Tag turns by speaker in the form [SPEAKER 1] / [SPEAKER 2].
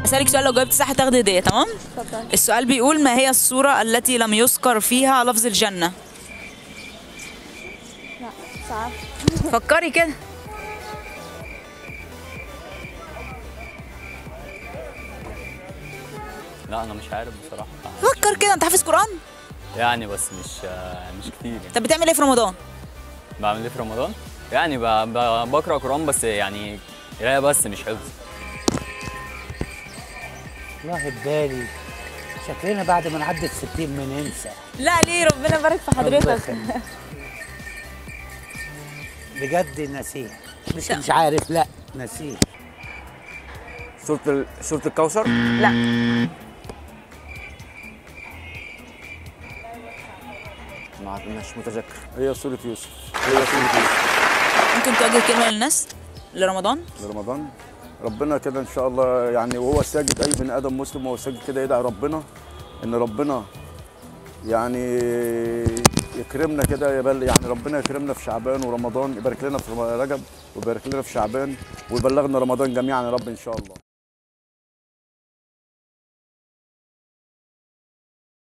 [SPEAKER 1] اسالك سؤال لو جاوبت صح تاخدي هديه تمام
[SPEAKER 2] اتفضل
[SPEAKER 1] السؤال بيقول ما هي السوره التي لم يذكر فيها لفظ الجنه
[SPEAKER 2] لا صعب
[SPEAKER 1] فكري كده
[SPEAKER 3] لا انا مش عارف بصراحه
[SPEAKER 1] فكر كده انت حافظ قران
[SPEAKER 3] يعني بس مش مش كتير يعني
[SPEAKER 1] طب بتعمل ايه في رمضان
[SPEAKER 3] بعمل ايه في رمضان يعني ب... ب... بقرا قران بس يعني قرايه بس مش حفظ
[SPEAKER 4] والله ببالي شكلنا بعد ما نعدي الستين بننسى
[SPEAKER 1] لا ليه ربنا يبارك في
[SPEAKER 4] الله
[SPEAKER 1] حضرتك
[SPEAKER 4] يخليك. بجد نسيه مش
[SPEAKER 1] لا.
[SPEAKER 4] مش عارف لا نسيه
[SPEAKER 5] سورة ال- سورة الكوثر
[SPEAKER 1] لا
[SPEAKER 5] ما مش متذكر هي سورة يوسف هي سورة يوسف
[SPEAKER 1] ممكن توجه كلمه للناس لرمضان
[SPEAKER 5] لرمضان ربنا كده ان شاء الله يعني وهو ساجد اي بني ادم مسلم وهو ساجد كده يدعي ربنا ان ربنا يعني يكرمنا كده يبل يعني ربنا يكرمنا في شعبان ورمضان يبارك لنا في رجب ويبارك لنا في شعبان ويبلغنا رمضان جميعا يا رب ان شاء الله